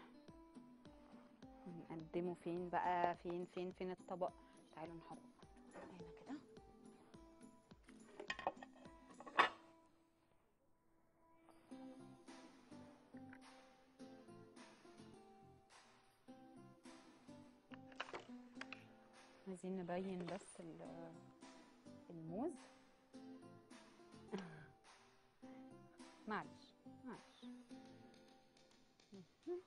نقدمه فين بقى فين فين فين الطبق تعالوا نحط هنا كده عايزين نبين بس ال- الموز معلش معلش مهم.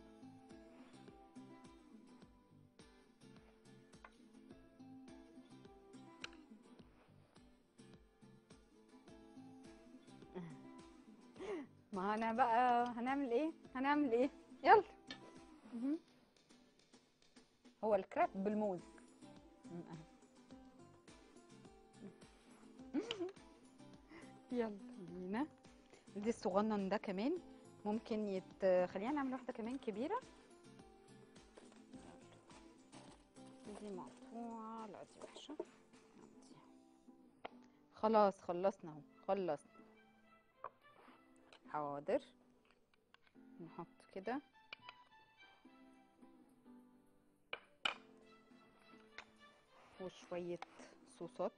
ما انا بقى هنعمل ايه هنعمل ايه يلا مهم. هو الكراب بالموز مم، أهي. يلا بينا دي الصغنن ده كمان ممكن يت خلينا نعمل واحده كمان كبيره يلا. دي مقطوعه لا دي وحشه دي. خلاص خلصنا اهو خلصنا حاضر نحط كده وشويه صوصات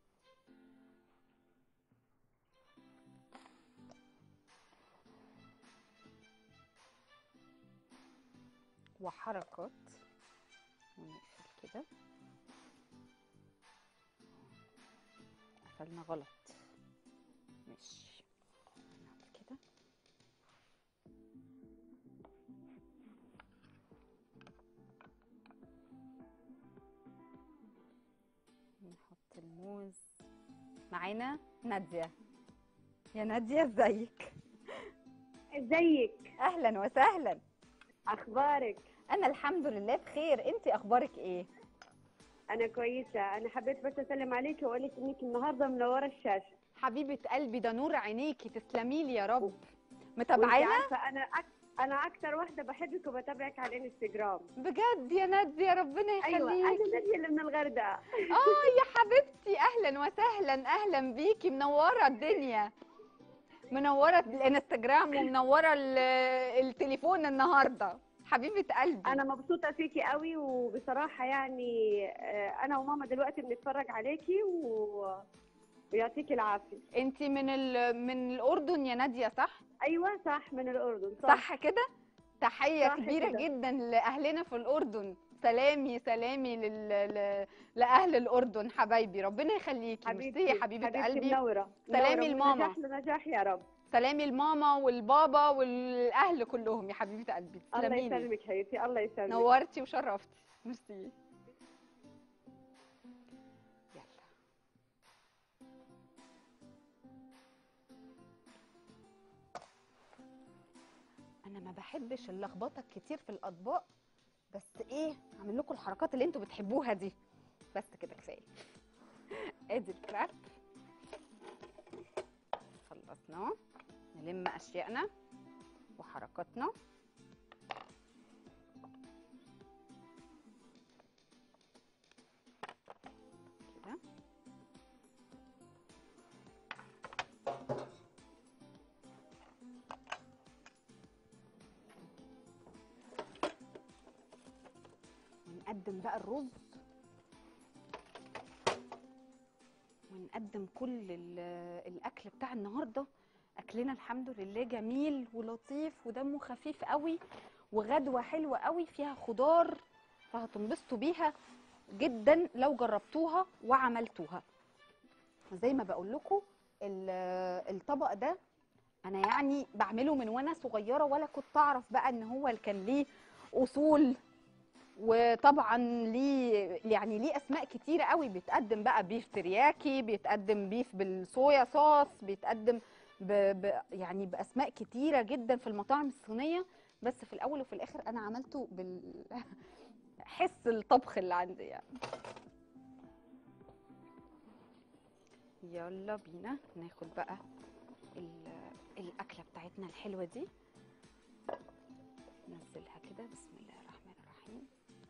وحركات ونقفل كده قفلنا غلط ماشي نعمل كده نحط الموز معانا نادية يا نادية ازيك ازيك اهلا وسهلا اخبارك انا الحمد لله بخير انت اخبارك ايه انا كويسه انا حبيت بس اسلم عليك واقول لك انك النهارده منوره الشاشه حبيبه قلبي ده نور عينيكي تسلمي لي يا رب وانت متابعانا عارفه انا أك... انا اكتر واحده بحبك وبتابعك على الانستجرام بجد يا نادية ربنا ايوه يخليكي انا ناديه اللي من الغردقه اه يا حبيبتي اهلا وسهلا اهلا بيكي منوره الدنيا منوره الانستجرام ومنوره ال- التليفون النهارده حبيبه قلبي انا مبسوطه فيكي قوي وبصراحه يعني آه، انا وماما دلوقتي بنتفرج عليكي و... ويعطيكي العافيه انت من ال... من الاردن يا ناديه صح ايوه صح من الاردن صح, صح كده تحيه صح كبيره كده. جدا لاهلنا في الاردن سلامي سلامي لل... ل... لاهل الاردن حبايبي ربنا يخليكي ميرسي يا حبيبه حبيبتي قلبي منوره سلامي منورة، من لماما. نجاح لنجاح يا رب سلامي الماما والبابا والاهل كلهم يا حبيبه قلبي الله تسلمي لي يسلمك حبيبتي الله يسلمك نورتي وشرفتي ميرسي يلا انا ما بحبش اللخبطه كتير في الاطباق بس ايه هعمل لكم الحركات اللي انتوا بتحبوها دي بس كده كفايه ادي الكراب خلصناه نلم اشيائنا وحركاتنا كده ونقدم بقى الرز ونقدم كل ال- الاكل بتاع النهارده اكلنا الحمد لله جميل ولطيف ودمه خفيف قوي وغدوه حلوه قوي فيها خضار فهتنبسطوا بيها جدا لو جربتوها وعملتوها زي ما بقول لكم الطبق ده انا يعني بعمله من وانا صغيره ولا كنت اعرف بقى ان هو اللي كان ليه اصول وطبعا ليه يعني ليه اسماء كتيره قوي بيتقدم بقى بيف ترياكي بيتقدم بيف بالصويا صوص بيتقدم ب... ب... يعني باسماء كتيره جدا في المطاعم الصينيه بس في الاول وفي الاخر انا عملته بال حس الطبخ اللي عندي يعني يلا بينا ناخد بقى ال- الاكله بتاعتنا الحلوه دي ننزلها كده بسم الله الرحمن الرحيم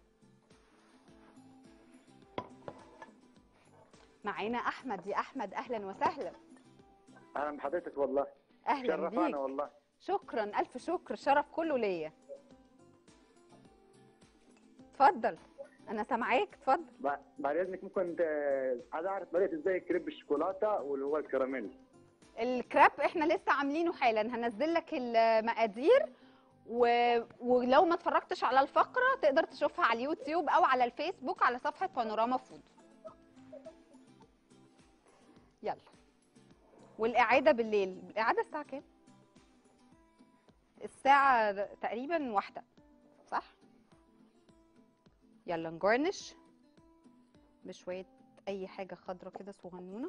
معانا احمد يا احمد اهلا وسهلا اهلا بحضرتك والله اهلا شرفانا بيك والله شكرا الف شكر شرف كله ليا اتفضل انا سامعاك اتفضل ب- بعد اذنك ممكن ت- عايز اعرف طريقه ازاي كريب الشوكولاته واللي هو الكراميل الكراب احنا لسه عاملينه حالا هنزل لك المقادير و... ولو ما اتفرجتش على الفقره تقدر تشوفها على اليوتيوب او على الفيسبوك على صفحه بانوراما فود يلا والاعاده بالليل الاعاده الساعه كام الساعه تقريبا واحدة صح يلا نجرنش بشويه اي حاجه خضرة كده صغنونه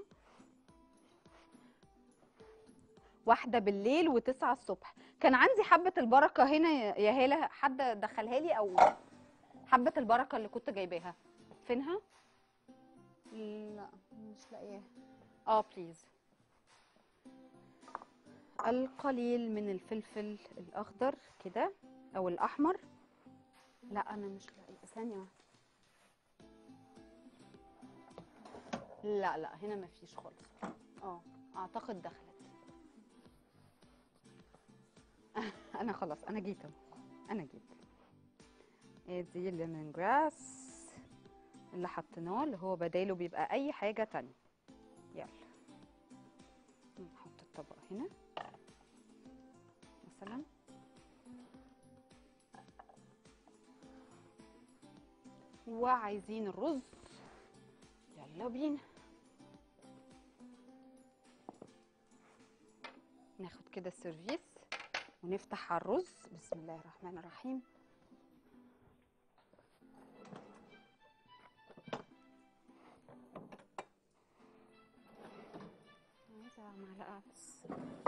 واحدة بالليل وتسعة الصبح كان عندي حبة البركة هنا يا يا هالة حد دخلها لي أو حبة البركة اللي كنت جايباها فينها؟ لا مش لاقياها اه بليز القليل من الفلفل الأخضر كده أو الأحمر لا أنا مش لاقية ثانية واحدة لا لا هنا مفيش خالص اه أعتقد دخلت انا خلاص انا جيت اهو انا جيت ادي الليمون جراس اللي حطيناه اللي هو بداله بيبقى اي حاجه تانية يلا نحط الطبق هنا مثلا وعايزين الرز يلا بينا ناخد كده السيرفيس ونفتح على الرز بسم الله الرحمن الرحيم عايزة معلقة بس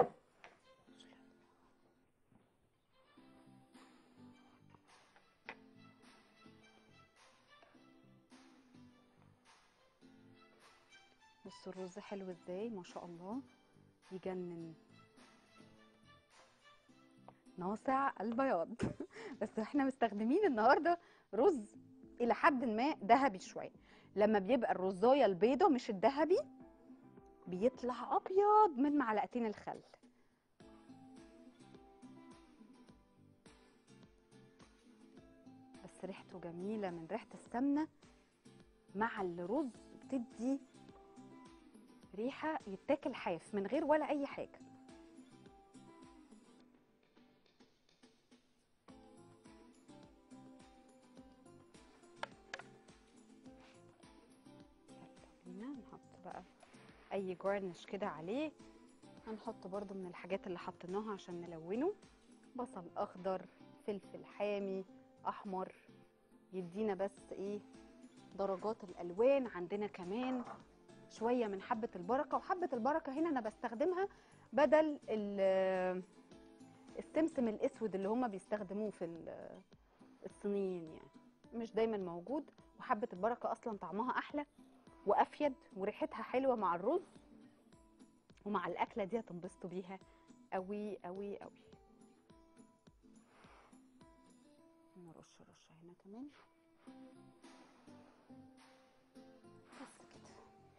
بصوا الرز حلو ازاي ما شاء الله يجنن ناصع البياض بس احنا مستخدمين النهارده رز الى حد ما ذهبي شويه لما بيبقى الرزايه البيضه مش الذهبي بيطلع ابيض من معلقتين الخل بس ريحته جميله من ريحه السمنه مع الرز بتدي ريحه يتاكل حاف من غير ولا اي حاجه يلا بينا نحط بقى اي جارنش كده عليه هنحط برضو من الحاجات اللي حطيناها عشان نلونه بصل اخضر فلفل حامي احمر يدينا بس ايه درجات الالوان عندنا كمان شويه من حبه البركه وحبه البركه هنا انا بستخدمها بدل ال- السمسم الاسود اللي هما بيستخدموه في ال- الصينيين يعني مش دايما موجود وحبه البركه اصلا طعمها احلى وافيد وريحتها حلوه مع الرز ومع الاكله دي هتنبسطوا بيها قوي قوي قوي نرش رشه هنا كمان بس كده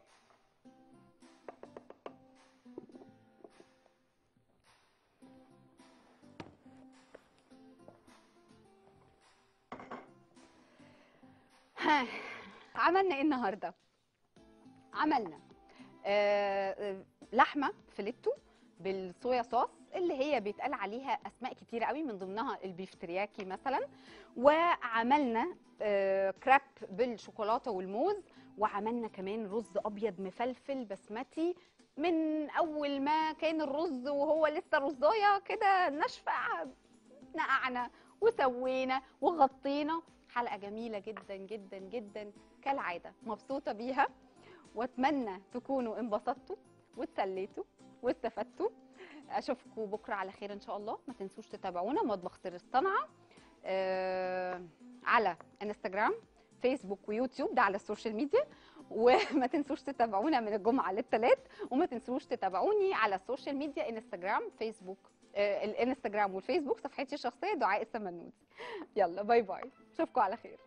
ها عملنا ايه النهارده عملنا آه، آه، لحمه فيليتو بالصويا صوص اللي هي بيتقال عليها اسماء كتيره قوي من ضمنها البيف ترياكي مثلا وعملنا آه، كراب بالشوكولاته والموز وعملنا كمان رز ابيض مفلفل بسمتي من اول ما كان الرز وهو لسه رزايه كده ناشفه نقعنا وسوينا وغطينا حلقه جميله جدا جدا جدا كالعاده مبسوطه بيها واتمنى تكونوا انبسطتوا واتسليتوا واستفدتوا اشوفكم بكره على خير ان شاء الله ما تنسوش تتابعونا مطبخ سر الصنعه آه على انستجرام فيسبوك ويوتيوب ده على السوشيال ميديا وما تنسوش تتابعونا من الجمعه للثلاث وما تنسوش تتابعوني على السوشيال ميديا انستجرام فيسبوك آه الانستجرام والفيسبوك صفحتي الشخصيه دعاء السمنودي يلا باي باي اشوفكم على خير